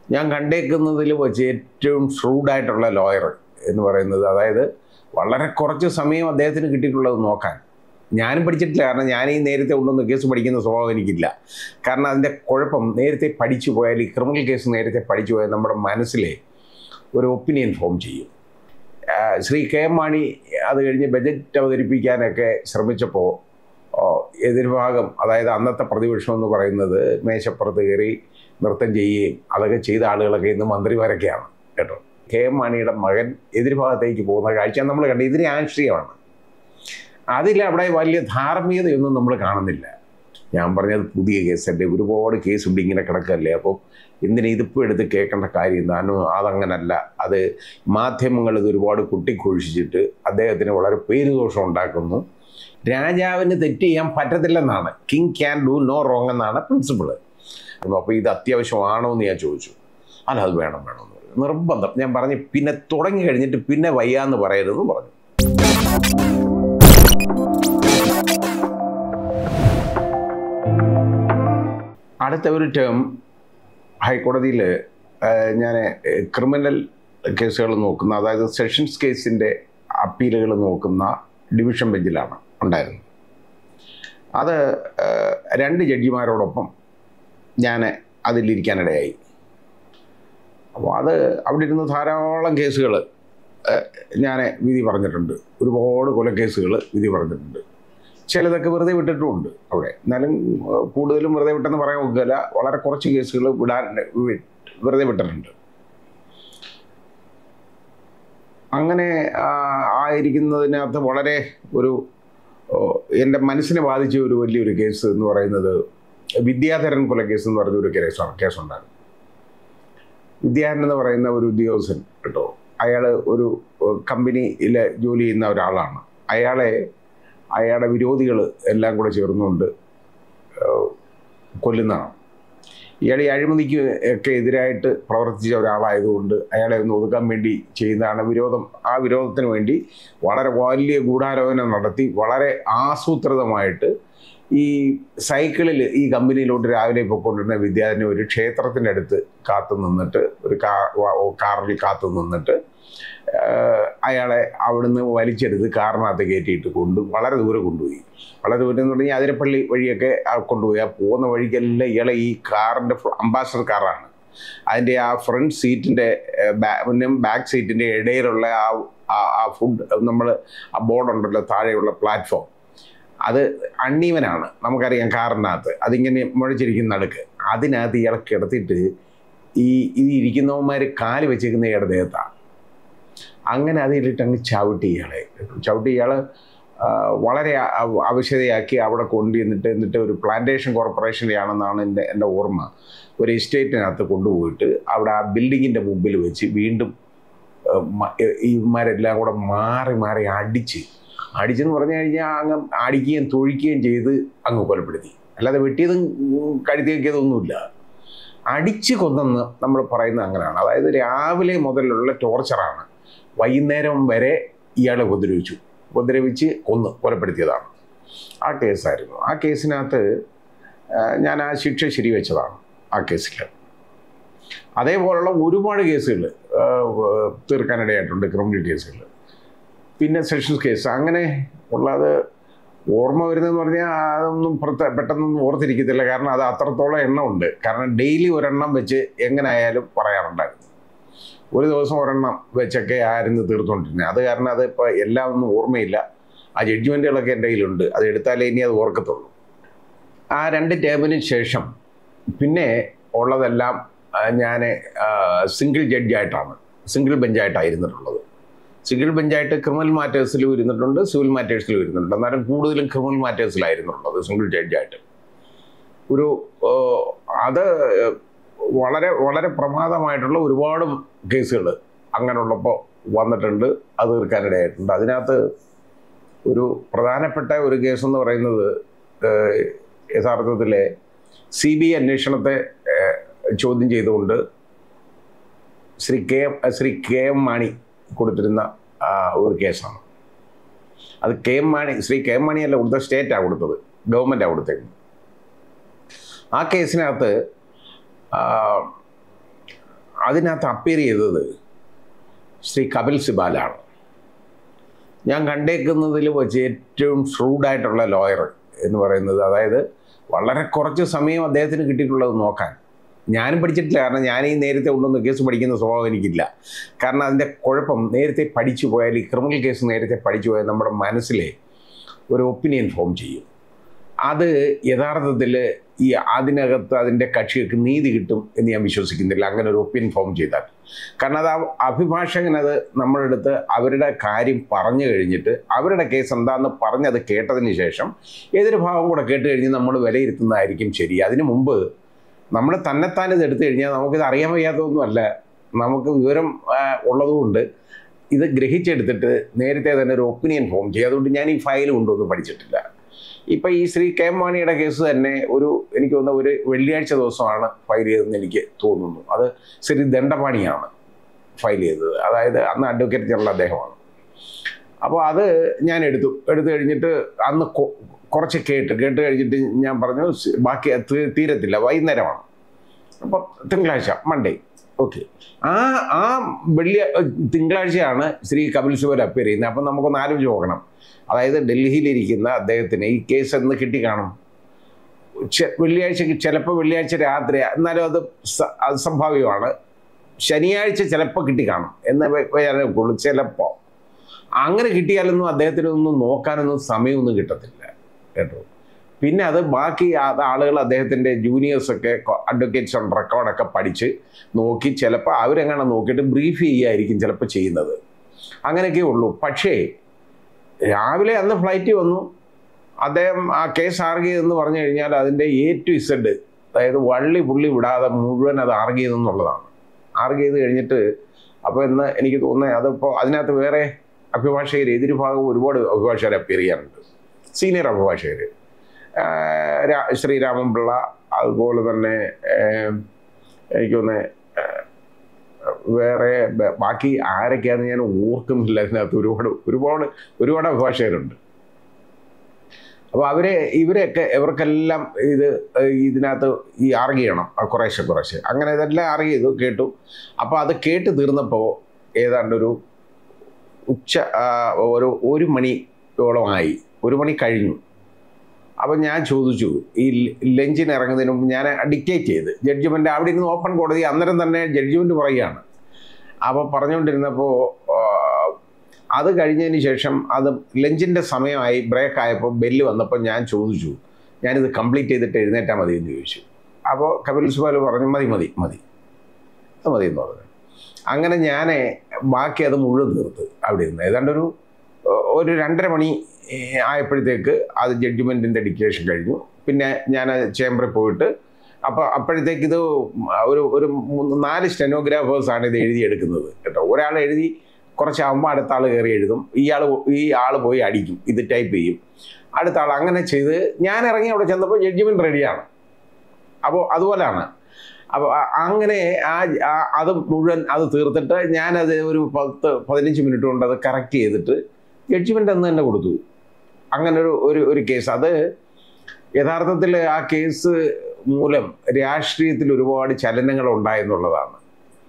ഞാൻ കണ്ടേക്കുന്നതിൽ വെച്ച് ഏറ്റവും ഷ്രൂഡായിട്ടുള്ള ലോയർ എന്ന് പറയുന്നത് അതായത് വളരെ കുറച്ച് സമയം അദ്ദേഹത്തിന് കിട്ടിയിട്ടുള്ളത് നോക്കാൻ ഞാനും പഠിച്ചിട്ടില്ല കാരണം ഞാൻ ഈ നേരത്തെ ഉണ്ടെന്ന് കേസ് പഠിക്കുന്ന സ്വഭാവം എനിക്കില്ല കാരണം അതിൻ്റെ കുഴപ്പം നേരത്തെ പഠിച്ചു പോയാൽ ഈ ക്രിമിനൽ കേസ് നേരത്തെ പഠിച്ചു പോയാൽ നമ്മുടെ മനസ്സിലെ ഒരു ഒപ്പീനിയൻ ഫോം ചെയ്യും ആ, ശ്രീ കെ എം മാണി അത് കഴിഞ്ഞ് ബജറ്റ് അവതരിപ്പിക്കാനൊക്കെ ശ്രമിച്ചപ്പോൾ ഓ, എതിർഭാഗം അതായത് അന്നത്തെ പ്രതിപക്ഷം എന്ന് പറയുന്നത് മേശപ്പുറത്ത് കയറി നൃത്തം ചെയ്യുകയും അതൊക്കെ ചെയ്ത ആളുകളൊക്കെ ഇന്ന് മന്ത്രിമാരൊക്കെയാണ് കേട്ടോ കെ എം മാണിയുടെ മകൻ എതിർഭാഗത്തേക്ക് പോകുന്ന കാഴ്ച നമ്മൾ കണ്ടു ഇത് രാഷ്ട്രീയമാണ് അതിൽ അവിടെ വലിയ ധാർമ്മികതയൊന്നും നമ്മൾ കാണുന്നില്ല ഞാൻ പറഞ്ഞത് പുതിയ കേസല്ലേ ഒരുപാട് കേസുണ്ട് ഇങ്ങനെ കിടക്കല്ലേ അപ്പോൾ എന്തിനാ ഇതിപ്പോൾ എടുത്ത് കേൾക്കേണ്ട കാര്യം എന്താണ് അതങ്ങനല്ല അത് മാധ്യമങ്ങൾ ഇത് ഒരുപാട് കുട്ടിക്കൊഴിച്ചിട്ട് അദ്ദേഹത്തിന് വളരെ പേരുദോഷം ഉണ്ടാക്കുന്നു രാജാവിന് തെറ്റ് ചെയ്യാൻ പറ്റത്തില്ലെന്നാണ് king can do no wrong എന്നാണ് പ്രിൻസിപ്പിൾ അപ്പോൾ ഇത് അത്യാവശ്യമാണോ എന്ന് ഞാൻ ചോദിച്ചു അല്ല അത് വേണം വേണം എന്ന് പറഞ്ഞു നിർബന്ധം ഞാൻ പറഞ്ഞു പിന്നെ തുടങ്ങി കഴിഞ്ഞിട്ട് പിന്നെ വയ്യാന്ന് പറയരുതെന്ന് പറഞ്ഞു അടുത്ത ഒരു ടേം ഹൈക്കോടതിയിൽ ഞാൻ ക്രിമിനൽ കേസുകൾ നോക്കുന്ന അതായത് സെഷൻസ് കേസിൻ്റെ അപ്പീലുകൾ നോക്കുന്ന ഡിവിഷൻ ബെഞ്ചിലാണ് ഉണ്ടായിരുന്നത് അത് ഏഹ്, രണ്ട് ജഡ്ജിമാരോടൊപ്പം ഞാൻ അതിലിരിക്കാനിടയായി അപ്പോൾ അത് അവിടെ ഇരുന്ന് ധാരാളം കേസുകൾ ഞാൻ വിധി പറഞ്ഞിട്ടുണ്ട് ഒരുപാട് കൊലക്കേസുകൾ വിധി പറഞ്ഞിട്ടുണ്ട് ചിലതൊക്കെ വെറുതെ വിട്ടിട്ടുമുണ്ട് അവിടെ എന്നാലും ഏഹ്, കൂടുതലും വെറുതെ വിട്ടെന്ന് പറയാൻ നോക്കില്ല വളരെ കുറച്ച് കേസുകൾ വിടാൻ വി- വെറുതെ വിട്ടിട്ടുണ്ട് അങ്ങനെ ആ, ആയിരിക്കുന്നതിനകത്ത് വളരെ ഒരു ഓ, എൻ്റെ മനസ്സിനെ ബാധിച്ച ഒരു വലിയൊരു കേസ് എന്ന് പറയുന്നത് വിദ്യാധരൻ കൊലക്കേസ് എന്ന് പറഞ്ഞ ഒരു കേസാണ് കേസുണ്ടായിരുന്നു വിദ്യാധരൻ എന്ന് പറയുന്ന ഒരു ഉദ്യോഗസ്ഥൻ കേട്ടോ അയാൾ ഒരു കമ്പനിയിൽ ജോലി ചെയ്യുന്ന ഒരാളാണ് അയാളെ അയാളുടെ വിരോധികൾ എല്ലാം കൂടെ ചേർന്നുകൊണ്ട് ഏഹ്, കൊല്ലുന്നതാണ് ഇയാൾ ഈ അഴിമതിക്ക് ഒക്കെ എതിരായിട്ട് പ്രവർത്തിച്ച ഒരാളായതുകൊണ്ട് അയാളെ ഒന്ന് ഒതുക്കാൻ വേണ്ടി ചെയ്യുന്നതാണ് വിരോധം ആ വിരോധത്തിന് വേണ്ടി വളരെ വലിയ ഗൂഢാലോചന നടത്തി വളരെ ആസൂത്രിതമായിട്ട് ഈ സൈക്കിളിൽ ഈ കമ്പനിയിലോട്ട് രാവിലെ പോയിക്കൊണ്ടിരുന്ന വിദ്യാർത്ഥിനി ഒരു ക്ഷേത്രത്തിൻ്റെ അടുത്ത് കാത്തു നിന്നിട്ട് ഒരു കാ വ- കാറിൽ കാത്തു നിന്നിട്ട് ആഹ് അയാളെ അവിടുന്ന് വലിച്ചെടുത്ത് കാറിനകത്ത് കയറ്റിയിട്ട് കൊണ്ട് വളരെ ദൂരെ കൊണ്ടുപോയി വളരെ ദൂരം എന്ന് പറഞ്ഞാൽ അതിരപ്പള്ളി വഴിയൊക്കെ ആ കൊണ്ടുപോയി ആ പോകുന്ന വഴിക്കെല്ലാം ഇയാളെ ഈ കാറിൻ്റെ അംബാസഡർ കാറാണ് അതിൻ്റെ ആ ഫ്രണ്ട് സീറ്റിൻ്റെ മുന്നും ബാക്ക് സീറ്റിൻ്റെ ഇടയിലുള്ള ആ ആ- ആ ഫുഡ് നമ്മൾ ആ ബോർഡുണ്ടല്ലോ താഴെയുള്ള പ്ലാറ്റ്ഫോം അത് അണ്ണീവനാണ് നമുക്കറിയാം കാറിനകത്ത് അതിങ്ങനെ മുഴച്ചിരിക്കുന്ന നടുക്ക് അതിനകത്ത് ഇയാളെ കിടത്തിയിട്ട് ഈ ഇത് ഇരിക്കുന്നവന്മാർ കാല് വെച്ചേക്കുന്ന ഇയാളുടെ ദേഹത്താണ് അങ്ങനെ അതിലിട്ട് അങ്ങ് ചവിട്ടി ഇയാളെ ചവിട്ടി ഇയാൾ വളരെ അ- ആവശ്യതയാക്കി അവിടെ കൊണ്ടുവന്നിട്ട് എന്നിട്ട് ഒരു പ്ലാന്റേഷൻ കോർപ്പറേഷനിലാണെന്നാണ് എൻ്റെ എൻ്റെ ഓർമ്മ ഒരു എസ്റ്റേറ്റിനകത്ത് കൊണ്ടുപോയിട്ട് അവിടെ ആ ബിൽഡിങ്ങിൻ്റെ മുമ്പിൽ വെച്ച് വീണ്ടും ഏഹ്, മ- ഏഹ്, ഇവന്മാരെല്ലാം കൂടെ മാറി മാറി അടിച്ച് അടിച്ചെന്ന് പറഞ്ഞു കഴിഞ്ഞാൽ അങ്ങ് അടിക്കുകയും തൊഴിക്കുകയും ചെയ്ത് അങ്ങ് കൊലപ്പെടുത്തി അല്ലാതെ വെട്ടിയതും ഉം, കഴുത്തി വെക്കിയതൊന്നുമില്ല അടിച്ച് കൊന്നെന്ന് നമ്മൾ പറയുന്നത് അങ്ങനെയാണ് അതായത് രാവിലെ മുതലുള്ള ടോർച്ചറാണ് വൈകുന്നേരം വരെ ഇയാളെ ഉപദ്രവിച്ചു ഉപദ്രവിച്ച് കൊന്ന് കൊലപ്പെടുത്തിയതാണ് ആ കേസായിരുന്നു ആ കേസിനകത്ത് ആ, ഞാൻ ആ ശിക്ഷ ശരിവെച്ചതാണ് ആ കേസിൽ അതേപോലുള്ള ഒരുപാട് കേസുകൾ തീർക്കാനിടയായിട്ടുണ്ട് ക്രിമിനൽ കേസുകൾ പിന്നെ സെഷൻസ് കേസ് അങ്ങനെ ഉള്ളത് ഓർമ്മ വരുന്നതെന്ന് പറഞ്ഞാൽ അതൊന്നും പുറത്ത് പെട്ടെന്നൊന്നും ഓർത്തിരിക്കത്തില്ല കാരണം അത് അത്രത്തോളം എണ്ണം ഉണ്ട് കാരണം ഡെയിലി ഒരെണ്ണം വെച്ച് എങ്ങനെ ആയാലും പറയാറുണ്ടായിരുന്നു ഒരു ദിവസം ഒരെണ്ണം വെച്ചൊക്കെ ആയിരുന്നു തീർത്തുകൊണ്ടിരുന്നത് അത് കാരണം അത് ഇപ്പോൾ എല്ലാം ഒന്നും ഓർമ്മയില്ല ആ ജഡ്ജ്മെൻറ്റുകളൊക്കെ എൻ്റെ കയ്യിലുണ്ട് അത് എടുത്താലേ ഇനി അത് ഓർക്കത്തുള്ളൂ ആ രണ്ട് ടേമിന് ശേഷം പിന്നെ ഉള്ളതെല്ലാം ഞാൻ സിംഗിൾ ജഡ്ജായിട്ടാണ് സിംഗിൾ ബെഞ്ചായിട്ടായിരുന്നിട്ടുള്ളത് സിംഗിൾ ബെഞ്ചായിട്ട് ക്രിമിനൽ മാറ്റേഴ്സിലും ഇരുന്നിട്ടുണ്ട് സിവിൽ മാറ്റേഴ്സിലും ഇരുന്നിട്ടുണ്ട് എന്നാലും കൂടുതലും ക്രിമിനൽ മാറ്റേഴ്സിലായിരുന്നുള്ളത് സിംഗിൾ ജഡ്ജായിട്ട് ഒരു ഏഹ്, അത് വളരെ വളരെ പ്രമാദമായിട്ടുള്ള ഒരുപാട് കേസുകൾ അങ്ങനെയുള്ളപ്പോൾ വന്നിട്ടുണ്ട് അത് തീർക്കാനിടയായിട്ടുണ്ട് അതിനകത്ത് ഒരു പ്രധാനപ്പെട്ട ഒരു കേസ് എന്ന് പറയുന്നത് ഏഹ്, യഥാർത്ഥത്തിലെ സി ബി ഐ അന്വേഷണത്തെ ഏഹ്, ചോദ്യം ചെയ്തുകൊണ്ട് Shri K M Shri K M Mani കൊടുത്തിരുന്ന ആ, ഒരു കേസാണ് അത് K M Mani Shri K M മാണിയല്ല കൊടുത്തത് സ്റ്റേറ്റാണ് കൊടുത്തത് ഗവൺമെൻറ്റാണ് കൊടുത്തേക്കുന്നത് ആ കേസിനകത്ത് ആ, അതിനകത്ത് അപ്പിയർ ചെയ്തത് ശ്രീ കപിൽ സിബാലാണ് ഞാൻ കണ്ടേക്കുന്നതിൽ വെച്ച് ഏറ്റവും ഷ്രൂഡായിട്ടുള്ള ലോയർ എന്ന് പറയുന്നത് അതായത് വളരെ കുറച്ച് സമയം അദ്ദേഹത്തിന് കിട്ടിയിട്ടുള്ളത് നോക്കാൻ ഞാനും പഠിച്ചിട്ടില്ല കാരണം ഞാൻ ഈ നേരത്തെ ഉണ്ടെന്ന് കേസ് പഠിക്കുന്ന സ്വഭാവം എനിക്കില്ല കാരണം അതിൻ്റെ കുഴപ്പം നേരത്തെ പഠിച്ചു പോയാൽ ഈ ക്രിമിനൽ കേസ് നേരത്തെ പഠിച്ചു പോയാൽ നമ്മുടെ മനസ്സിലെ ഒരു ഒപ്പീനിയൻ ഫോം ചെയ്യും അത് യഥാർത്ഥത്തിൽ ഈ അതിനകത്ത് അതിൻ്റെ കക്ഷികൾക്ക് നീതി കിട്ടും എന്ന് ഞാൻ വിശ്വസിക്കുന്നില്ല അങ്ങനെ ഒരു ഒപ്പീനിയൻ ഫോം ചെയ്താൽ കാരണം അത് ആ അഭിഭാഷകൻ അത് നമ്മുടെ അടുത്ത് അവരുടെ കാര്യം പറഞ്ഞു കഴിഞ്ഞിട്ട് അവരുടെ കേസ് എന്താണെന്ന് പറഞ്ഞത് കേട്ടതിന് ശേഷം ഏതൊരു ഭാഗം കൂടെ കേട്ട് കഴിഞ്ഞ് നമ്മൾ വിലയിരുത്തുന്നതായിരിക്കും ശരി അതിനു മുമ്പ് നമ്മൾ തന്നെത്താൻ ഇത് എടുത്തു കഴിഞ്ഞാൽ നമുക്കിത് അറിയാൻ വയ്യാത്തതൊന്നുമല്ല നമുക്ക് വിവരം ആ, ഉള്ളതുകൊണ്ട് ഇത് ഗ്രഹിച്ചെടുത്തിട്ട് നേരത്തെ തന്നെ ഒരു ഒപ്പീനിയൻ ഫോം ചെയ്യും അതുകൊണ്ട് ഞാൻ ഈ ഫയൽ കൊണ്ടൊന്നും പഠിച്ചിട്ടില്ല ഇപ്പം ഈ ശ്രീ കെ എം മാണിയുടെ കേസ് തന്നെ ഒരു എനിക്ക് തോന്നുന്ന ഒരു വെള്ളിയാഴ്ച ദിവസമാണ് ഫയൽ ചെയ്തതെന്ന് എനിക്ക് തോന്നുന്നു അത് ശ്രീ ദണ്ഡപാണിയാണ് ഫയൽ ചെയ്തത് അതായത് അന്ന് അഡ്വക്കേറ്റ് ജനറൽ അദ്ദേഹമാണ് അപ്പോൾ അത് ഞാൻ എടുത്തു എടുത്തു കഴിഞ്ഞിട്ട് അന്ന് കൊ- കുറച്ച് കേട്ട് കേട്ട് കഴിഞ്ഞിട്ട് ഞാൻ പറഞ്ഞു സ് ബാക്കി അത് തീ- തീരത്തില്ല വൈകുന്നേരമാണ് അപ്പം തിങ്കളാഴ്ച മൺഡേ ഓക്കെ ആ ആ വെള്ളി തിങ്കളാഴ്ചയാണ് ശ്രീ കപിൽ സിബൽ അപ്പിയർ ചെയ്യുന്നത് അപ്പം നമുക്കൊന്ന് ആലോചിച്ച് നോക്കണം അതായത് ഡൽഹിയിലിരിക്കുന്ന അദ്ദേഹത്തിന് ഈ കേസ് എന്ന് കിട്ടിക്കാണും ചെ- വെള്ളിയാഴ്ചക്ക് ചിലപ്പോൾ വെള്ളിയാഴ്ച രാത്രി എന്നാലും അത് സ- അത് സംഭാവ്യമാണ് ശനിയാഴ്ച ചിലപ്പോൾ കിട്ടിക്കാണും എന്ന് വരാനൊക്കെയുള്ളൂ ചിലപ്പോൾ അങ്ങനെ കിട്ടിയാലൊന്നും അദ്ദേഹത്തിനൊന്നും നോക്കാനൊന്നും സമയമൊന്നും കിട്ടത്തില്ല കേട്ടോ പിന്നെ അത് ബാക്കി ആ- ആളുകൾ അദ്ദേഹത്തിൻ്റെ ജൂനിയേഴ്സൊക്കെ അഡ്വക്കേറ്റ്സ് ഓൺ റെക്കോർഡൊക്കെ പഠിച്ച് നോക്കി ചിലപ്പോൾ അവരെങ്ങനെ നോക്കിയിട്ട് ബ്രീഫ് ചെയ്യുമായിരിക്കും ചിലപ്പോൾ ചെയ്യുന്നത് അങ്ങനെയൊക്കെ ഉള്ളൂ പക്ഷേ രാവിലെ അന്ന് ഫ്ലൈറ്റ് വന്നു അദ്ദേഹം ആ കേസ് ആർഗ് ചെയ്തെന്ന് പറഞ്ഞു കഴിഞ്ഞാൽ അതിൻ്റെ എ ടു ഇസഡ് അതായത് വള്ളി പുള്ളി വിടാതെ മുഴുവൻ അത് ആർഗ് ചെയ്തെന്നുള്ളതാണ് ആർഗ് ചെയ്ത് കഴിഞ്ഞിട്ട് അപ്പോൾ എന്ന് എനിക്ക് തോന്നുന്നത് അതിപ്പോൾ അതിനകത്ത് വേറെ അഭിഭാഷകർ എതിരുഭാഗം ഒരുപാട് അഭിഭാഷകർ അപ്പിയർ ചെയ്യാറുണ്ട് സീനിയർ അഭിഭാഷകർ ശ്രീരാമൻ പിള്ള അതുപോലെ തന്നെ ഏഹ്, എനിക്ക് തോന്നുന്നത് വേറെ ബ- ബാക്കി ആരൊക്കെയാണെന്ന് ഞാൻ ഓർക്കുന്നില്ല അതിനകത്ത് ഒരുപാട് ഒരുപാട് ഒരുപാട് അഭിഭാഷകരുണ്ട് അപ്പോൾ അവരെ ഇവരെയൊക്കെ ഇവർക്കെല്ലാം ഇത് ഏഹ്, ഇതിനകത്ത് ഈ ആർഗ് ചെയ്യണം ആ കുറേശ്ശെ കുറേശ്ശെ അങ്ങനെ ഇതെല്ലാം ആർഗ് ചെയ്തു കേട്ടു അപ്പോൾ അത് കേട്ട് തീർന്നപ്പോൾ ഏതാണ്ട് ഒരു ഉച്ച ആ, ഒരു ഒരു മണിയോളമായി ഒരു മണി കഴിഞ്ഞു അപ്പം ഞാൻ ചോദിച്ചു ഈ ലഞ്ചിന് ഇറങ്ങുന്നതിന് മുമ്പ് ഞാൻ ഡിക്റ്റേറ്റ് ചെയ്ത് ജഡ്ജ്മെൻ്റ് അവിടെ ഇരുന്ന് ഓപ്പൺ കോടതി അന്നേരം തന്നെ ജഡ്ജ്മെൻറ്റ് പറയുകയാണ് അപ്പോൾ പറഞ്ഞുകൊണ്ടിരുന്നപ്പോൾ ആ, അത് കഴിഞ്ഞതിന് ശേഷം അത് ലഞ്ചിൻ്റെ സമയമായി ബ്രേക്ക് ആയപ്പോൾ ബെല്ല് വന്നപ്പോൾ ഞാൻ ചോദിച്ചു ഞാനിത് കംപ്ലീറ്റ് ചെയ്തിട്ട് എഴുന്നേറ്റാൽ മതി എന്ന് ചോദിച്ചു അപ്പോൾ കപിൽ സുബാൽ പറഞ്ഞു മതി മതി മതി അത് മതി എന്ന് പറഞ്ഞു അങ്ങനെ ഞാൻ ബാക്കി അത് മുഴുവൻ തീർത്ത് അവിടെ ഇരുന്ന് ഏതാണ്ട് ഒരു ഒരു രണ്ടര മണി ഏഹ്, ആയപ്പോഴത്തേക്ക് അത് ജഡ്ജ്മെൻറ്റിൻ്റെ ഡിക്റ്റേഷൻ കഴിഞ്ഞു പിന്നെ ഞാൻ ചേംബറിൽ പോയിട്ട് അപ്പോൾ അപ്പോഴത്തേക്ക് ഇത് ഒരു ഒരു മൂന്ന് നാല് സ്റ്റെനോഗ്രാഫേഴ്സാണ് ഇത് എഴുതിയെടുക്കുന്നത് കേട്ടോ ഒരാൾ എഴുതി കുറച്ചാകുമ്പോൾ അടുത്ത ആൾ കയറി എഴുതും ഇയാൾ ഈ ആൾ പോയി അടിക്കും ഇത് ടൈപ്പ് ചെയ്യും അടുത്ത ആൾ അങ്ങനെ ചെയ്ത് ഞാൻ ഇറങ്ങി അവിടെ ചെന്നപ്പോൾ ജഡ്ജ്മെൻറ്റ് റെഡിയാണ് അപ്പോൾ അതുപോലെയാണ് അപ്പോൾ അ- അങ്ങനെ ആ ആ- അത് മുഴുവൻ അത് തീർത്തിട്ട് ഞാനത് ഒരു പത്ത് പതിനഞ്ച് മിനിറ്റ് കൊണ്ട് അത് കറക്റ്റ് ചെയ്തിട്ട് ജഡ്ജ്മെൻ്റ് അന്ന് തന്നെ കൊടുത്തു അങ്ങനെ ഒരു ഒരു ഒരു കേസ് അത് യഥാർത്ഥത്തിൽ ആ കേസ് മൂലം രാഷ്ട്രീയത്തിൽ ഒരുപാട് ചലനങ്ങൾ ഉണ്ടായെന്നുള്ളതാണ്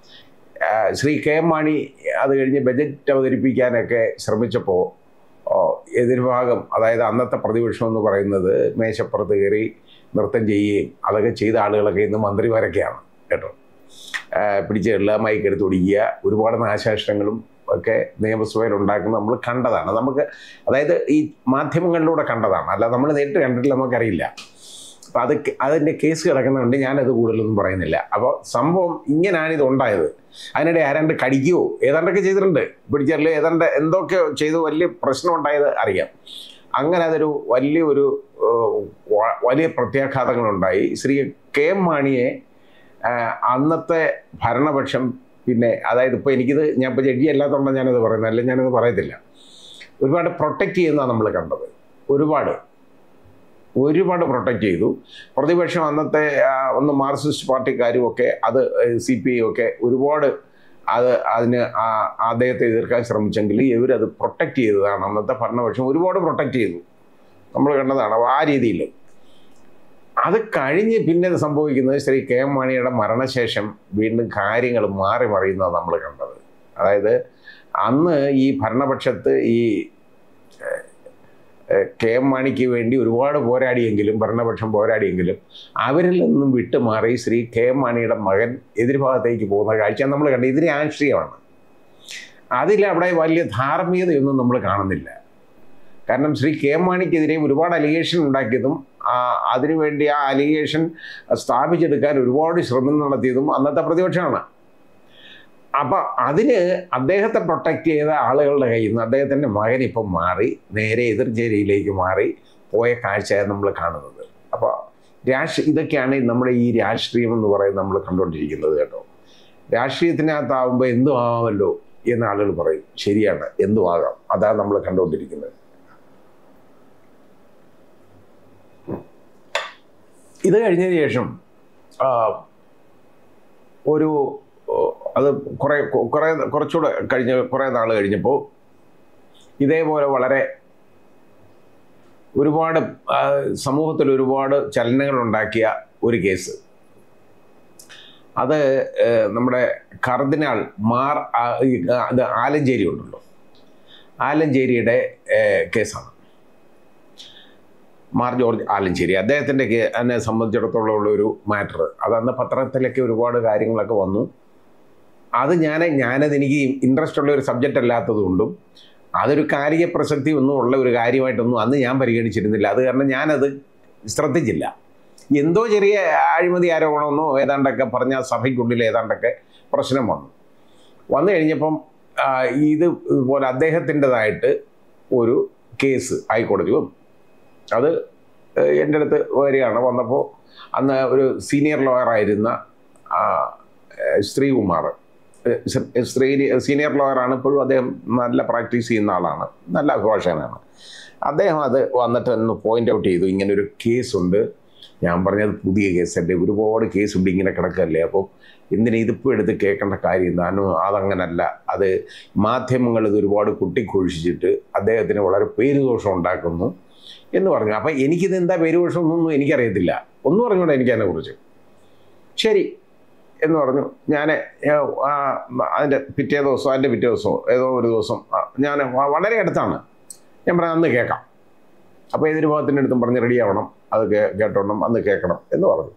ആ, ശ്രീ കെ എം മാണി അത് കഴിഞ്ഞ് ബജറ്റ് അവതരിപ്പിക്കാനൊക്കെ ശ്രമിച്ചപ്പോൾ ഓ, എതിർഭാഗം അതായത് അന്നത്തെ പ്രതിപക്ഷം എന്ന് പറയുന്നത് മേശപ്പുറത്ത് കയറി നൃത്തം ചെയ്യുകയും അതൊക്കെ ചെയ്ത ആളുകളൊക്കെ ഇന്ന് മന്ത്രിമാരൊക്കെയാണ് കേട്ടോ ആ, പിടിച്ച് എള്ള മൈക്ക് എടുത്ത് ഒടിക്കുക ഒരുപാട് നാശനഷ്ടങ്ങളും ഒക്കെ നിയമസഭയിൽ ഉണ്ടാക്കുന്ന നമ്മൾ കണ്ടതാണ് നമുക്ക് അതായത് ഈ മാധ്യമങ്ങളിലൂടെ കണ്ടതാണ് അല്ല നമ്മൾ നേരിട്ട് കണ്ടിട്ടില്ല നമുക്കറിയില്ല അപ്പം അത് അതിൻ്റെ കേസ് കിടക്കുന്നുണ്ട് ഞാനത് കൂടുതലൊന്നും പറയുന്നില്ല അപ്പോൾ സംഭവം ഇങ്ങനെയാണ് ഇത് ഉണ്ടായത് അതിനിടെ ആരാണ്ട് കടിക്കുകയോ ഏതാണ്ടൊക്കെ ചെയ്തിട്ടുണ്ട് പിടിച്ചല്ലേ ഏതാണ്ട് എന്തൊക്കെ ചെയ്ത് വലിയ പ്രശ്നം ഉണ്ടായത് അറിയാം അങ്ങനെ അതൊരു വലിയൊരു ഏഹ്, വ- വലിയ പ്രത്യാഘാതങ്ങളുണ്ടായി ശ്രീ കെ എം മാണിയെ ആ, അന്നത്തെ ഭരണപക്ഷം പിന്നെ അതായത് ഇപ്പോൾ എനിക്കിത് ഞാൻ ഇപ്പോൾ ജഡ്ജി അല്ലാത്തതുകൊണ്ടാണ് ഞാനത് പറയുന്നത് അല്ലെങ്കിൽ ഞാനത് പറയത്തില്ല ഒരുപാട് പ്രൊട്ടക്റ്റ് ചെയ്യുന്നതാണ് നമ്മൾ കണ്ടത് ഒരുപാട് ഒരുപാട് പ്രൊട്ടക്റ്റ് ചെയ്തു പ്രതിപക്ഷം അന്നത്തെ ആ, ഒന്ന് മാർക്സിസ്റ്റ് പാർട്ടിക്കാരും ഒക്കെ അത് സി പി ഐ ഒക്കെ ഒരുപാട് അത് അതിന് ആ- അദ്ദേഹത്തെ എതിർക്കാൻ ശ്രമിച്ചെങ്കിൽ ഇവരത് പ്രൊട്ടക്റ്റ് ചെയ്തതാണ് അന്നത്തെ ഭരണപക്ഷം ഒരുപാട് പ്രൊട്ടക്റ്റ് ചെയ്തു നമ്മൾ കണ്ടതാണ് അപ്പോൾ ആ രീതിയിൽ അത് കഴിഞ്ഞ് പിന്നെ സംഭവിക്കുന്നത് ശ്രീ കെ എം മാണിയുടെ മരണശേഷം വീണ്ടും കാര്യങ്ങൾ മാറി മറിയുന്നത് നമ്മൾ കണ്ടത് അതായത് അന്ന് ഈ ഭരണപക്ഷത്ത് ഈ ഏഹ്, ഏഹ്, കെ എം മാണിക്ക് വേണ്ടി ഒരുപാട് പോരാടിയെങ്കിലും ഭരണപക്ഷം പോരാടിയെങ്കിലും അവരിൽ നിന്നും വിട്ടുമാറി ശ്രീ കെ എം മാണിയുടെ മകൻ എതിർഭാഗത്തേക്ക് പോകുന്ന കാഴ്ച നമ്മൾ കണ്ടത് ഇത് രാഷ്ട്രീയമാണ് അതിൽ അവിടെ വലിയ ധാർമ്മികതയൊന്നും നമ്മൾ കാണുന്നില്ല കാരണം ശ്രീ കെ എം മാണിക്കെതിരെ ഒരുപാട് അലിഗേഷൻ ഉണ്ടാക്കിയതും ആ, അതിനുവേണ്ടി ആ അലിഗേഷൻ സ്ഥാപിച്ചെടുക്കാൻ ഒരുപാട് ശ്രമം നടത്തിയതും അന്നത്തെ പ്രതിപക്ഷമാണ് അപ്പം അതിന് അദ്ദേഹത്തെ പ്രൊട്ടക്റ്റ് ചെയ്ത ആളുകളുടെ കയ്യിൽ നിന്ന് അദ്ദേഹത്തിൻ്റെ മകൻ ഇപ്പം മാറി നേരെ എതിർചേരിയിലേക്ക് മാറി പോയ കാഴ്ചയാണ് നമ്മൾ കാണുന്നത് അപ്പോൾ രാഷ്ട്രീയ ഇതൊക്കെയാണ് നമ്മുടെ ഈ രാഷ്ട്രീയം എന്ന് പറയുന്നത് നമ്മൾ കണ്ടുകൊണ്ടിരിക്കുന്നത് കേട്ടോ രാഷ്ട്രീയത്തിനകത്താവുമ്പോൾ എന്തും ആവാമല്ലോ എന്ന് ആളുകൾ പറയും ശരിയാണ് എന്തും ആകാം അതാണ് നമ്മൾ കണ്ടുകൊണ്ടിരിക്കുന്നത് ഇത് കഴിഞ്ഞതിന് ശേഷം ആ, ഒരു ഓ, അത് കുറേ കുറേ കുറച്ചുകൂടെ കഴിഞ്ഞ് കുറേ നാൾ കഴിഞ്ഞപ്പോൾ ഇതേപോലെ വളരെ ഒരുപാട് ആ, സമൂഹത്തിൽ ഒരുപാട് ചലനങ്ങൾ ഉണ്ടാക്കിയ ഒരു കേസ് അത് ഏഹ്, നമ്മുടെ കർദിനാൾ മാർ ആ- ഈ, ആ, അത് ആലഞ്ചേരി ഉണ്ടല്ലോ ആലഞ്ചേരിയുടെ ഏഹ്, കേസാണ് മാർ ജോർജ് ആലഞ്ചേരി അദ്ദേഹത്തിൻ്റെ കേ- എന്നെ സംബന്ധിച്ചിടത്തോളം ഉള്ള ഒരു മാറ്റർ അതന്ന് പത്രത്തിലൊക്കെ ഒരുപാട് കാര്യങ്ങളൊക്കെ വന്നു അത് ഞാൻ ഞാനത് എനിക്ക് ഇൻട്രസ്റ്റ് ഉള്ള ഒരു സബ്ജക്റ്റ് അല്ലാത്തതുകൊണ്ടും അതൊരു കാലിക പ്രസക്തി ഒന്നും ഉള്ള ഒരു കാര്യമായിട്ടൊന്നും അന്ന് ഞാൻ പരിഗണിച്ചിരുന്നില്ല അത് കാരണം ഞാനത് ശ്രദ്ധിച്ചില്ല എന്തോ ചെറിയ അഴിമതി ആരോപണമെന്നോ ഏതാണ്ടൊക്കെ പറഞ്ഞ സഭയ്ക്കുള്ളിൽ ഏതാണ്ടൊക്കെ പ്രശ്നം വന്നു വന്നു കഴിഞ്ഞപ്പം ആ, ഇത് ഇതുപോലെ അദ്ദേഹത്തിൻ്റെതായിട്ട് ഒരു കേസ് ഹൈക്കോടതി വന്നു അത് ഏഹ്, എൻ്റെ അടുത്ത് വരികയാണ് വന്നപ്പോൾ അന്ന് ഒരു സീനിയർ ലോയറായിരുന്ന ആ, ഏഹ്, ശ്രീകുമാർ ഏഹ്, ശ്രീ- ശ്രീ സീനിയർ ലോയറാണ് ഇപ്പോഴും അദ്ദേഹം നല്ല പ്രാക്ടീസ് ചെയ്യുന്ന ആളാണ് നല്ല അഭിഭാഷകനാണ് അദ്ദേഹം അത് വന്നിട്ട് ഒന്ന് പോയിന്റ് ഔട്ട് ചെയ്തു ഇങ്ങനെ ഒരു കേസുണ്ട് ഞാൻ പറഞ്ഞത് പുതിയ കേസല്ലേ ഒരുപാട് കേസുണ്ട് ഇങ്ങനെ കിടക്കല്ലേ അപ്പോൾ എന്തിനാ ഇതിപ്പോൾ എടുത്ത് കേൾക്കേണ്ട കാര്യം താനും അതങ്ങനല്ല അത് മാധ്യമങ്ങൾ ഇത് ഒരുപാട് കുട്ടിക്കൊഴിച്ചിട്ട് അദ്ദേഹത്തിന് വളരെ പേരുദോഷം ഉണ്ടാക്കുന്നു എന്ന് പറഞ്ഞു അപ്പം എനിക്കിത് എന്താ പേരുദോഷം എന്നൊന്നും എനിക്കറിയത്തില്ല ഒന്നും പറഞ്ഞൂടെ എനിക്ക് അതിനെക്കുറിച്ച് ശരി എന്ന് പറഞ്ഞു ഞാൻ അതിൻ്റെ പിറ്റേ ദിവസം അതിൻ്റെ പിറ്റേ ദിവസമോ ഏതോ ഒരു ദിവസം ആ, ഞാൻ വ- വളരെ അടുത്താണ് ഞാൻ പറഞ്ഞു അന്ന് കേൾക്കാം അപ്പോൾ എതിർഭാഗത്തിൻ്റെ അടുത്തും പറഞ്ഞ് റെഡി ആവണം അത് കേ- കേട്ടോണം അന്ന് കേൾക്കണം എന്ന് പറഞ്ഞു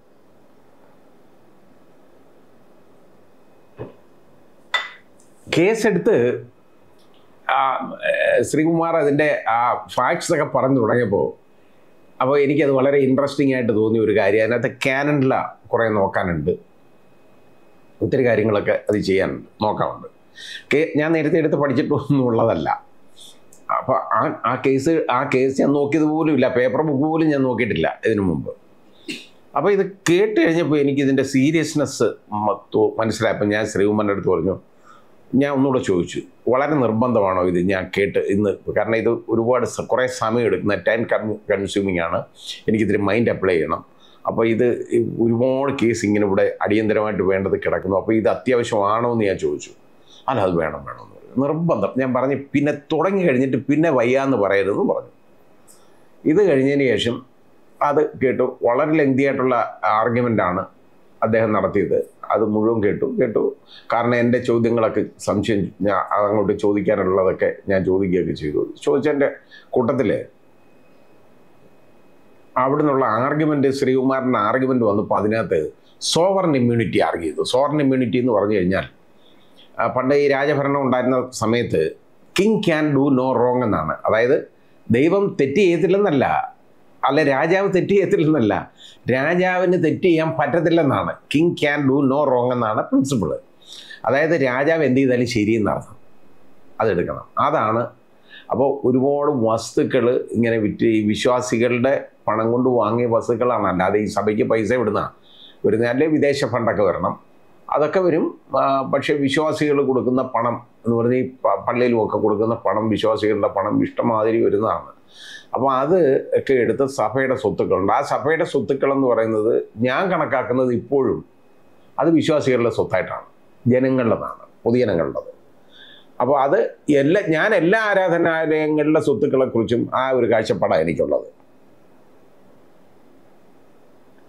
കേസെടുത്ത് ആ, ഏഹ്, ശ്രീകുമാർ അതിൻ്റെ ആ ഫാക്ട്സ് ഒക്കെ പറഞ്ഞു തുടങ്ങിയപ്പോൾ അപ്പോൾ എനിക്കത് വളരെ ഇൻട്രസ്റ്റിംഗ് ആയിട്ട് തോന്നിയ ഒരു കാര്യം അതിനകത്ത് കാനഡില കുറേ നോക്കാനുണ്ട് ഒത്തിരി കാര്യങ്ങളൊക്കെ അത് ചെയ്യാനുണ്ട് നോക്കാനുണ്ട് കേ ഞാൻ നേരത്തെ എടുത്ത് പഠിച്ചിട്ടൊന്നും ഉള്ളതല്ല അപ്പോൾ ആ ആ കേസ് ആ കേസ് ഞാൻ നോക്കിയത് പോലും ഇല്ല പേപ്പർ ബുക്ക് പോലും ഞാൻ നോക്കിയിട്ടില്ല ഇതിനു മുമ്പ് അപ്പോൾ ഇത് കേട്ട് കഴിഞ്ഞപ്പോൾ എനിക്കിതിൻ്റെ സീരിയസ്നെസ് മനസ്സിലായപ്പോൾ ഞാൻ ശ്രീകുമാറിൻ്റെ അടുത്ത് പറഞ്ഞു ഞാൻ ഒന്നുകൂടെ ചോദിച്ചു വളരെ നിർബന്ധമാണോ ഇത് ഞാൻ കേട്ട് ഇന്ന് കാരണം ഇത് ഒരുപാട് സ- കുറേ സമയം എടുക്കുന്ന ടൈം കൺസ്യൂമിംഗ് ആണ് എനിക്കിതിന് മൈൻഡ് അപ്ലൈ ചെയ്യണം അപ്പോൾ ഇത് ഈ ഒരുപാട് കേസ് ഇങ്ങനെ ഇവിടെ അടിയന്തരമായിട്ട് വേണ്ടത് കിടക്കുന്നു അപ്പോൾ ഇത് അത്യാവശ്യമാണോ എന്ന് ഞാൻ ചോദിച്ചു അല്ല അത് വേണം വേണം എന്ന് പറഞ്ഞു നിർബന്ധം ഞാൻ പറഞ്ഞു പിന്നെ തുടങ്ങി കഴിഞ്ഞിട്ട് പിന്നെ വയ്യാന്ന് പറയരുതെന്ന് പറഞ്ഞു ഇത് കഴിഞ്ഞതിന് ശേഷം അത് കേട്ടു വളരെ ലെങ്തി ആയിട്ടുള്ള ആർഗ്യുമെൻ്റ് ആണ് അദ്ദേഹം നടത്തിയത് അത് മുഴുവൻ കേട്ടു കേട്ടു കാരണം എൻ്റെ ചോദ്യങ്ങളൊക്കെ സംശയം ഞാൻ അങ്ങോട്ട് ചോദിക്കാനുള്ളതൊക്കെ ഞാൻ ചോദിക്കുകയൊക്കെ ചെയ്തു ചോദിച്ചതിൻ്റെ കൂട്ടത്തിൽ അവിടെ നിന്നുള്ള ആർഗ്യുമെൻ്റ് ശ്രീകുമാറിൻ്റെ ആർഗ്യുമെൻ്റ് വന്നപ്പോൾ അതിനകത്ത് സോവറിൻ ഇമ്മ്യൂണിറ്റി ആർഗ്യൂ ചെയ്തു സോവറിൻ ഇമ്മ്യൂണിറ്റി എന്ന് പറഞ്ഞു കഴിഞ്ഞാൽ ആ, പണ്ട് ഈ രാജഭരണം ഉണ്ടായിരുന്ന സമയത്ത് king can do no wrong എന്നാണ് അതായത് ദൈവം തെറ്റ് ചെയ്യത്തില്ലെന്നല്ല അല്ല രാജാവ് തെറ്റ് ചെയ്യത്തില്ലെന്നല്ല രാജാവിന് തെറ്റ് ചെയ്യാൻ പറ്റത്തില്ലെന്നാണ് king can do no wrong എന്നാണ് പ്രിൻസിപ്പിൾ അതായത് രാജാവ് എന്ത് ചെയ്താലും ശരിയെന്നർത്ഥം അതെടുക്കണം അതാണ് അപ്പോൾ ഒരുപാട് വസ്തുക്കൾ ഇങ്ങനെ വിറ്റ് ഈ വിശ്വാസികളുടെ പണം കൊണ്ട് വാങ്ങിയ വസ്തുക്കളാണ് അല്ലാതെ ഈ സഭയ്ക്ക് പൈസ വിടുന്ന വരുന്ന അല്ലെ വിദേശ ഫണ്ടൊക്കെ വരണം അതൊക്കെ വരും ആ, പക്ഷേ വിശ്വാസികൾ കൊടുക്കുന്ന പണം എന്ന് പറഞ്ഞാൽ ഈ പ- പള്ളിയിലും ഒക്കെ കൊടുക്കുന്ന പണം വിശ്വാസികളുടെ പണം ഇഷ്ടമാതിരി വരുന്നതാണ് അപ്പോൾ അത് ഒക്കെ എടുത്ത് സഭയുടെ സ്വത്തുക്കളുണ്ട് ആ സഭയുടെ സ്വത്തുക്കൾ എന്ന് പറയുന്നത് ഞാൻ കണക്കാക്കുന്നത് ഇപ്പോഴും അത് വിശ്വാസികളുടെ സ്വത്തായിട്ടാണ് ജനങ്ങളുടേതാണ് പൊതുജനങ്ങളുടേത് അപ്പോൾ അത് എല്ലാ ഞാൻ എല്ലാ ആരാധനാലയങ്ങളിലെ സ്വത്തുക്കളെക്കുറിച്ചും ആ ഒരു കാഴ്ചപ്പാടാണ് എനിക്കുള്ളത്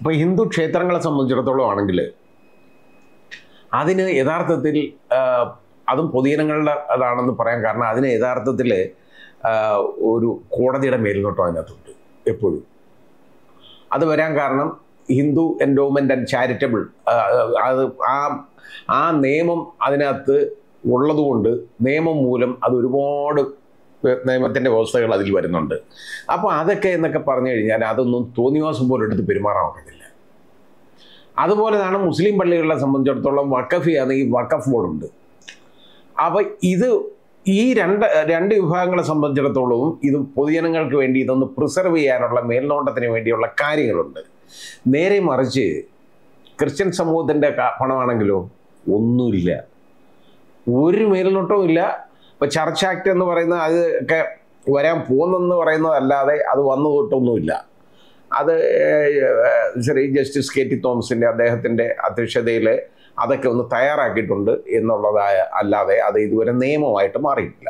ഇപ്പോൾ ഹിന്ദു ക്ഷേത്രങ്ങളെ സംബന്ധിച്ചിടത്തോളം ആണെങ്കിൽ അതിന് യഥാർത്ഥത്തിൽ ആ, അതും പൊതുജനങ്ങളുടെ അതാണെന്ന് പറയാൻ കാരണം അതിന് യഥാർത്ഥത്തിൽ ആ, ഒരു കോടതിയുടെ മേൽനോട്ടം അതിനകത്തുണ്ട് എപ്പോഴും അത് വരാൻ കാരണം ഹിന്ദു എൻഡോമെൻ്റ് ആൻഡ് ചാരിറ്റബിൾ അത് ആ ആ നിയമം അതിനകത്ത് ഉള്ളതുകൊണ്ട് നിയമം മൂലം അത് ഒരുപാട് നിയമത്തിൻ്റെ വ്യവസ്ഥകൾ അതിൽ വരുന്നുണ്ട് അപ്പോൾ അതൊക്കെ എന്നൊക്കെ പറഞ്ഞു കഴിഞ്ഞാൽ അതൊന്നും തോന്നിവാസം പോലെ എടുത്ത് പെരുമാറാൻ ഒക്കത്തില്ല അതുപോലെയാണ് മുസ്ലിം പള്ളികളെ സംബന്ധിച്ചിടത്തോളം വക്കഫ് ആണെങ്കിൽ വക്കഫ് ബോർഡുണ്ട് അപ്പോൾ ഇത് ഈ രണ്ട് രണ്ട് വിഭാഗങ്ങളെ സംബന്ധിച്ചിടത്തോളവും ഇത് പൊതുജനങ്ങൾക്ക് വേണ്ടി ഇതൊന്ന് പ്രിസർവ് ചെയ്യാനുള്ള മേൽനോട്ടത്തിന് വേണ്ടിയുള്ള കാര്യങ്ങളുണ്ട് നേരെ മറിച്ച് ക്രിസ്ത്യൻ സമൂഹത്തിൻ്റെ ക- പണമാണെങ്കിലോ ഒന്നുമില്ല ഒരു മേൽനോട്ടവും ഇല്ല ഇപ്പം ചർച്ച് ആക്ട് എന്ന് പറയുന്നത് അത് ഒക്കെ വരാൻ പോകുന്നെന്ന് പറയുന്നതല്ലാതെ അത് വന്നു തൊട്ടൊന്നുമില്ല അത് ഏഹ്, ശ്രീ ജസ്റ്റിസ് കെ ടി തോമസിൻ്റെ അദ്ദേഹത്തിൻ്റെ അധ്യക്ഷതയിൽ അതൊക്കെ ഒന്ന് തയ്യാറാക്കിയിട്ടുണ്ട് എന്നുള്ളതായ അല്ലാതെ അത് ഇതുവരെ നിയമമായിട്ട് മാറിയിട്ടില്ല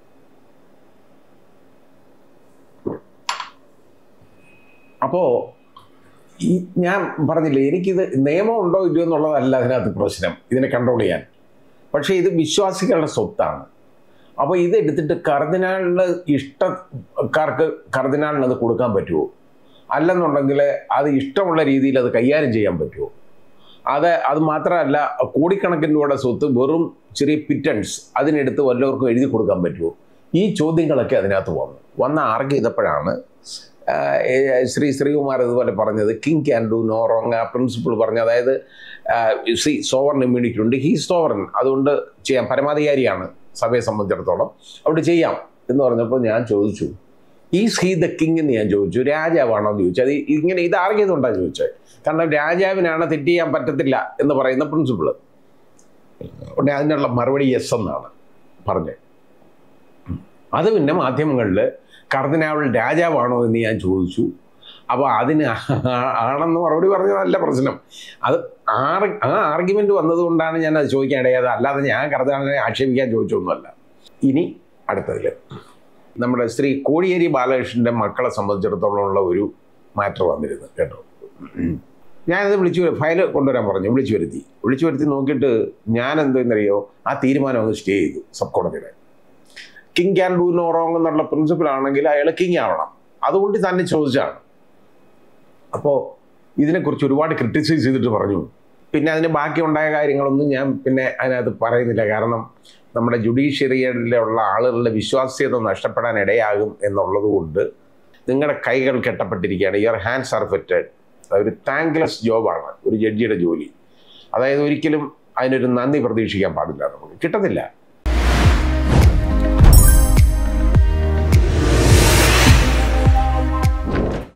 അപ്പോൾ ഈ ഞാൻ പറഞ്ഞില്ലേ എനിക്കിത് നിയമം ഉണ്ടോ ഇല്ലയോ എന്നുള്ളതല്ല അതിനകത്ത് പ്രശ്നം ഇതിനെ കൺട്രോൾ ചെയ്യാൻ പക്ഷേ ഇത് വിശ്വാസികളുടെ സ്വത്താണ് അപ്പോൾ ഇത് എടുത്തിട്ട് കർദിനാളിന് ഇഷ്ടക്കാർക്ക് കർദിനാളിന് അത് കൊടുക്കാൻ പറ്റുമോ അല്ലെന്നുണ്ടെങ്കിൽ അത് ഇഷ്ടമുള്ള രീതിയിൽ അത് കൈകാര്യം ചെയ്യാൻ പറ്റുമോ അത് അത് മാത്രമല്ല കോടിക്കണക്കിന് രൂപയുടെ സ്വത്ത് വെറും ചെറിയ പിറ്റൻസ് അതിനെടുത്ത് വല്ലവർക്കും എഴുതി കൊടുക്കാൻ പറ്റുമോ ഈ ചോദ്യങ്ങളൊക്കെ അതിനകത്ത് വന്നു വന്ന ആർഗ്യ ചെയ്തപ്പോഴാണ് ആ, ഏ, ശ്രീ ശ്രീകുമാർ ഇതുപോലെ പറഞ്ഞത് king can do no wrong ആ പ്രിൻസിപ്പിൾ പറഞ്ഞു അതായത് സി സോവറിൻ ഇമ്മ്യൂണിറ്റി ഉണ്ട് ഹീ സോവറിൻ അതുകൊണ്ട് ചെയ്യാം പരമാധികാരിയാണ് സഭയെ സംബന്ധിച്ചിടത്തോളം അവിടെ ചെയ്യാം എന്ന് പറഞ്ഞപ്പോൾ ഞാൻ ചോദിച്ചു ഈസ് ഹീ ദ കിങ് എന്ന് ഞാൻ ചോദിച്ചു രാജാവാണോ എന്ന് ചോദിച്ചു അത് ഇങ്ങനെ ഇത് ആർഗ്യതുകൊണ്ടാണ് ചോദിച്ചത് കാരണം രാജാവിനാണ് തെറ്റ് ചെയ്യാൻ പറ്റത്തില്ല എന്ന് പറയുന്ന പ്രിൻസിപ്പിൾ ഉടനെ അതിനുള്ള മറുപടി യെസ് എന്നാണ് പറഞ്ഞത് അത് പിന്നെ മാധ്യമങ്ങളിൽ കർദിനാൾ രാജാവാണോ എന്ന് ഞാൻ ചോദിച്ചു അപ്പോൾ അതിന് ആ- ആണെന്ന് മറുപടി പറഞ്ഞതല്ല പ്രശ്നം അത് ആർ ആ ആർഗ്യുമെൻ്റ് വന്നതുകൊണ്ടാണ് ഞാൻ അത് ചോദിക്കാൻ ഇടയായത് അല്ലാതെ ഞാൻ കർദിനാളിനെ ആക്ഷേപിക്കാൻ ചോദിച്ചൊന്നുമല്ല ഇനി അടുത്തതിൽ നമ്മുടെ ശ്രീ കോടിയേരി ബാലകൃഷ്ണൻ്റെ മക്കളെ സംബന്ധിച്ചിടത്തോളം ഉള്ള ഒരു മാറ്റർ വന്നിരുന്നു കേട്ടോ ഞാനത് വിളിച്ചു വരു- ഫയൽ കൊണ്ടുവരാൻ പറഞ്ഞു വിളിച്ചു വരുത്തി വിളിച്ചു വരുത്തി നോക്കിയിട്ട് ഞാൻ എന്തെന്നറിയോ ആ തീരുമാനം ഒന്ന് സ്റ്റേ ചെയ്തു സബ് കോടതിയുടെ king can do no wrong എന്നുള്ള പ്രിൻസിപ്പിൾ ആണെങ്കിൽ അയാൾ കിങ് ആവണം അതുകൊണ്ട് തന്നെ ചോദിച്ചാണ് അപ്പോൾ ഇതിനെക്കുറിച്ച് ഒരുപാട് ക്രിട്ടിസൈസ് ചെയ്തിട്ട് പറഞ്ഞു പിന്നെ അതിന് ബാക്കി ഉണ്ടായ കാര്യങ്ങളൊന്നും ഞാൻ പിന്നെ അതിനകത്ത് പറയുന്നില്ല കാരണം നമ്മുടെ ജുഡീഷ്യറിയിലുള്ള ആളുകളുടെ വിശ്വാസ്യത നഷ്ടപ്പെടാൻ ഇടയാകും എന്നുള്ളത് കൊണ്ട് നിങ്ങളുടെ കൈകൾ കെട്ടപ്പെട്ടിരിക്കുകയാണ് യുവർ ഹാൻഡ്സ് ആർ ഫെറ്റഡ് ഒരു താങ്ക്ലെസ് ജോബാണ് ഒരു ജഡ്ജിയുടെ ജോലി അതായത് ഒരിക്കലും അതിനൊരു നന്ദി പ്രതീക്ഷിക്കാൻ പാടില്ല നമുക്ക് കിട്ടത്തില്ല